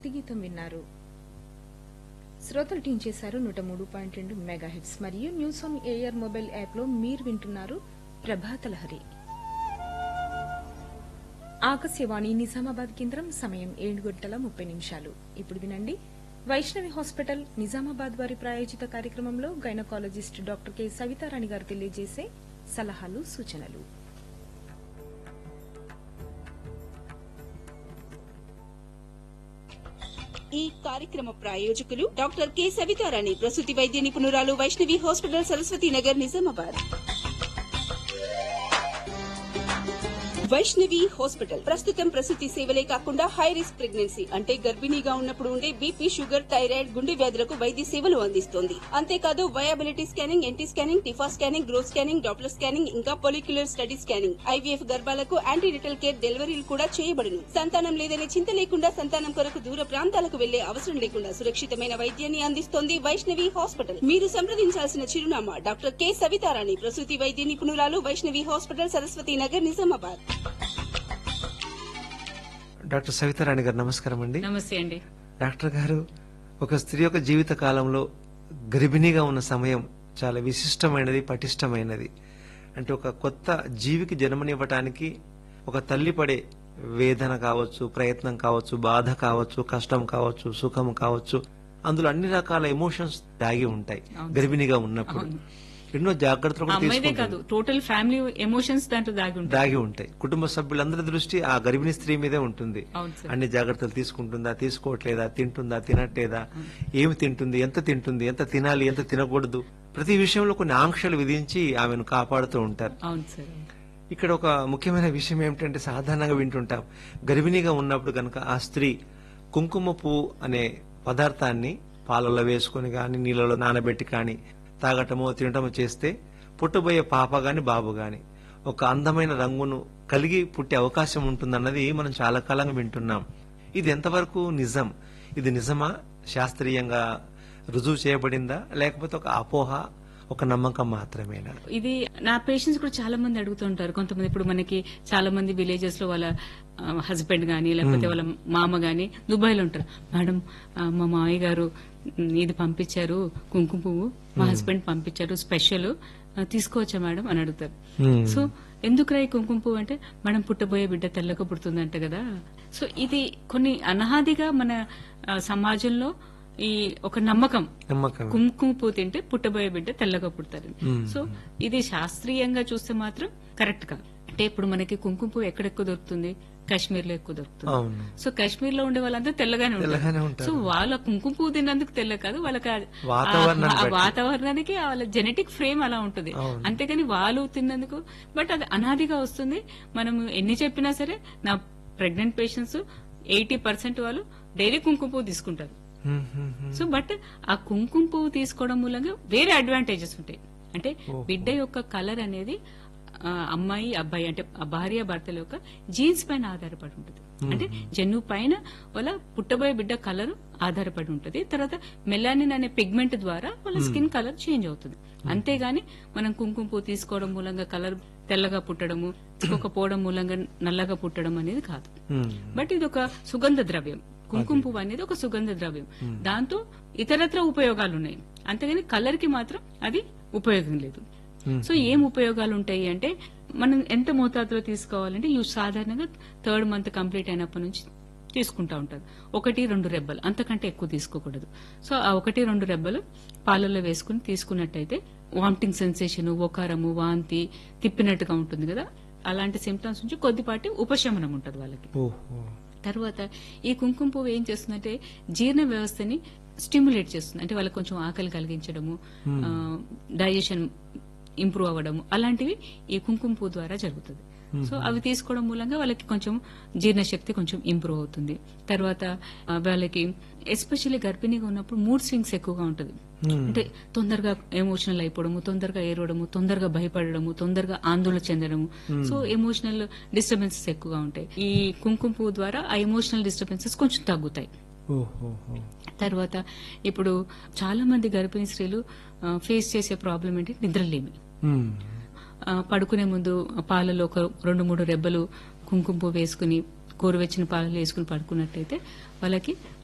గీతం విన్నారు శ్రోతలు టీం చేశారు నూట మూడు పాయింట్ రెండు మెగా హిట్స్ మరియు news on air mobile app లో మీరు వింటున్నారు ప్రభాత లహరి ఆకాశవాణి నిజామాబాద్ కేంద్రం సమయం ఏడు గంటల ముప్పై నిమిషాలు ఇప్పుడు వినండి వైష్ణవి హాస్పిటల్ నిజామాబాద్ వారి ప్రాయోజిత కార్యక్రమంలో గైనకాలజిస్ట్ డాక్టర్ కె సవితారాణి గారు తెలియజేసే సలహాలు సూచనలు ఈ కార్యక్రమ ప్రాయోజకులు డాక్టర్ కె సవితారాణి ప్రసూతి వైద్య నిపుణురాలు వైష్ణవి హాస్పిటల్ సరస్వతి నగర్ నిజామాబాద్ వైష్ణవి హాస్పిటల్ ప్రస్తుతం ప్రసూతి సేవలే కాకుండా హై రిస్క్ ప్రెగ్నెన్సీ అంటే గర్భిణీగా ఉన్నప్పుడు ఉండే బీపీ షుగర్ థైరాయిడ్ గుండె వ్యాధులకు వైద్య సేవలు అందిస్తోంది అంతేకాదు viability scanning NT scanning TIFFA scanning growth scanning doppler scanning ఇంకా పొలిక్యులర్ స్టడీ స్కానింగ్ ఐవీఎఫ్ గర్భాలకు యాంటీరిటల్ కేర్ డెలివరీలు కూడా చేయబడును సంతానం లేదనే చింత లేకుండా సంతానం కొరకు దూర ప్రాంతాలకు వెళ్లే అవసరం లేకుండా సురక్షితమైన వైద్యాన్ని అందిస్తోంది వైష్ణవి హాస్పిటల్ మీరు సంప్రదించాల్సిన చిరునామా డాక్టర్ కె సవితారాణి ప్రసూతి వైద్య నిపుణురాలు వైష్ణవి హాస్పిటల్ సరస్వతి నగర్ నిజామాబాద్ డాక్టర్ సవితారాణి గారు నమస్కారం అండి నమస్తే అండి డాక్టర్ గారు ఒక స్త్రీ యొక్క జీవిత కాలంలో గర్భిణిగా ఉన్న సమయం చాలా విశిష్టమైనది పటిష్టమైనది అంటే ఒక కొత్త జీవికి జన్మనివ్వటానికి ఒక తల్లి పడే వేదన కావచ్చు ప్రయత్నం కావచ్చు బాధ కావచ్చు కష్టం కావచ్చు సుఖం కావచ్చు అందులో అన్ని రకాల ఎమోషన్స్ దాగి ఉంటాయి అవును. గర్భిణిగా ఉన్నప్పుడు అవును. ఎన్నో జాగ్రత్తలు కూడా అమ్మాయిదే తీసుకుంటుంది. కాదు టోటల్ ఫ్యామిలీ ఎమోషన్స్ దాంట్లో దాగి ఉంటాయి దాగి ఉంటాయి కుటుంబ సభ్యులందరి దృష్టి ఆ గర్భిణీ స్త్రీ మీదే ఉంటుంది అవును సార్ అన్ని జాగ్రత్తలు తీసుకుంటుందా తీసుకోవట్లేదా తింటుందా తినట్లేదా ఏమి తింటుంది ఎంత తింటుంది ఎంత తినాలి ఎంత తినకూడదు ప్రతి విషయంలో కొన్ని ఆంక్షలు విధించి ఆమెను కాపాడుతూ ఉంటారు అవును సార్ ఇక్కడ ఒక ముఖ్యమైన విషయం ఏమిటంటే సాధారణంగా వింటుంటాం గర్భిణీగా ఉన్నప్పుడు కనుక ఆ స్త్రీ కుంకుమ పువ్వు అనే పదార్థాన్ని పాలలో వేసుకొని గాని నీళ్ళలో నానబెట్టి కానీ తాగటమో తినటమో చేస్తే పుట్టబోయే పాప గాని బాబు గాని ఒక అందమైన రంగును కలిగి పుట్టే అవకాశం ఉంటుందన్నది మనం చాలా కాలంగా వింటున్నాం ఇది ఎంతవరకు నిజం ఇది నిజమా శాస్త్రీయంగా రుజువు చేయబడిందా లేకపోతే ఒక అపోహ ఒక నమ్మకం మాత్రమేనా ఇది నా పేషెంట్స్ కూడా చాలా మంది అడుగుతుంటారు కొంతమంది ఇప్పుడు మనకి చాలా మంది విలేజెస్ లో వాళ్ళ హస్బెండ్ గానీ లేకపోతే వాళ్ళ మామ గానీ దుబాయ్ లో ఉంటారు మేడం ఆ, మా మామయ్య గారు ఉమ్, ఇది పంపించారు కుంకుమ పువ్వు మా హస్బెండ్ పంపించారు స్పెషల్ తీసుకోవచ్చా మేడం అని అడుగుతారు Hmm. సో ఎందుకురా ఈ కుంకుమ పువ్వు అంటే మనం పుట్టబోయే బిడ్డ తెల్లగా పుడుతుందంట కదా సో ఇది కొన్ని అనాదిగా మన ఆ, సమాజంలో ఈ ఒక నమ్మకం నమ్మకం కుంకుమ పువ్వు తింటే పుట్టబోయే బిడ్డ తెల్లగా పుడతారు మ్మ్. సో ఇది శాస్త్రీయంగా చూస్తే మాత్రం కరెక్ట్ కాదు అంటే ఇప్పుడు మనకి కుంకుమ పువ్వు ఎక్కడ ఎక్కువ దొరుకుతుంది కాశ్మీర్ లో ఎక్కువ దొరుకుతుంది అవును సో కాశ్మీర్ లో ఉండే వాళ్ళంతా తెల్లగానే తెల్లగానే ఉంటారు ఉంటారు. సో వాళ్ళ కుంకుమ పువ్వు తిన్నందుకు తెల్ల కాదు వాళ్ళకి ఆ- వాతావరణాన్ని ఆ- ఆ బట్టి. వాతావరణానికి వాళ్ళ జెనెటిక్ ఫ్రేమ్ అలా ఉంటుంది అవును. అంతేగాని వాళ్ళు తిన్నందుకు బట్ అది అనాదిగా వస్తుంది మనం ఎన్ని చెప్పినా సరే నా ప్రెగ్నెంట్ పేషెంట్స్ ఎయిటీ పర్సెంట్ వాళ్ళు డైలీ కుంకుమ పువ్వు తీసుకుంటారు హ్మ్, హ్మ్, హ్మ్. సో బట్ ఆ కుంకుమ పువ్వు తీసుకోవడం మూలంగా వేరే అడ్వాంటేజెస్ ఉంటాయి అంటే ఓహో. బిడ్డ యొక్క కలర్ అనేది ఆ, అమ్మాయి అబ్బాయి అంటే ఆ భార్య భర్తల యొక్క జీన్స్ పైన ఆధారపడి ఉంటుంది అంటే జన్ను పైన వాళ్ళ పుట్టబోయే బిడ్డ కలర్ ఆధారపడి ఉంటుంది తర్వాత మెలానిన్ అనే పిగ్మెంట్ ద్వారా వాళ్ళ స్కిన్ కలర్ చేంజ్ అవుతుంది అంతేగాని మనం కుంకుమ పువ్వు తీసుకోవడం మూలంగా కలర్ తెల్లగా పుట్టడము తీసుకోకపోవడం మూలంగా నల్లగా పుట్టడం అనేది కాదు హ్మ్. బట్ ఇది ఒక సుగంధ ద్రవ్యం కుంకుమ పువ్వు అనేది ఒక సుగంధ ద్రవ్యం దాంతో ఇతరత్ర ఉపయోగాలు ఉన్నాయి అంతేగాని కలర్ కి మాత్రం అది ఉపయోగం లేదు Hmm. సో ఏం ఉపయోగాలు ఉంటాయి అంటే మనం ఎంత మోతాదులో తీసుకోవాలంటే ఇవి సాధారణంగా థర్డ్ మంత్ కంప్లీట్ అయినప్పటి నుంచి తీసుకుంటా ఉంటారు ఒకటి రెండు రెబ్బలు అంతకంటే ఎక్కువ తీసుకోకూడదు సో ఆ ఒకటి రెండు రెబ్బలు పాలల్లో వేసుకుని తీసుకున్నట్టయితే వామిటింగ్ సెన్సేషన్ ఓకారము వాంతి తిప్పినట్టుగా ఉంటుంది కదా అలాంటి సిమ్టమ్స్ నుంచి కొద్దిపాటి ఉపశమనం ఉంటుంది వాళ్ళకి ఓహో తర్వాత ఈ కుంకుమ పువ్వు ఏం చేస్తుందంటే జీర్ణ వ్యవస్థని స్టిమ్యులేట్ చేస్తుంది అంటే వాళ్ళకి కొంచెం ఆకలి కలిగించడము డైజెషన్ ఇంప్రూవ్ అవ్వడము అలాంటివి ఈ కుంకుమ పువ్వు ద్వారా జరుగుతుంది సో అవి తీసుకోవడం మూలంగా వాళ్ళకి కొంచెం జీర్ణశక్తి కొంచెం ఇంప్రూవ్ అవుతుంది తర్వాత ఆ, వాళ్ళకి ఎస్పెషల్లీ గర్భిణీగా ఉన్నప్పుడు మూడ్ స్వింగ్స్ ఎక్కువగా ఉంటుంది హ్మ్. అంటే తొందరగా ఎమోషనల్ అయిపోవడము తొందరగా ఏడవడము తొందరగా భయపడడము తొందరగా ఆందోళన చెందడము సో ఎమోషనల్ డిస్టర్బెన్సెస్ ఎక్కువగా ఉంటాయి ఈ కుంకుమ పువ్వు ద్వారా ఆ ఎమోషనల్ డిస్టర్బెన్సెస్ కొంచెం తగ్గుతాయి ఓహోహో. తర్వాత ఇప్పుడు చాలా మంది గర్భిణీ స్త్రీలు ఫేస్ చేసే ప్రాబ్లం ఏంటి నిద్రలేమి హ్మ్. ఆ, పడుకునే ముందు పాలలో ఒక రెండు మూడు రెబ్బలు కుంకుమ పువ్వు వేసుకుని గోరువెచ్చిన పాలలో వేసుకుని పడుకున్నట్టయితే వాళ్ళకి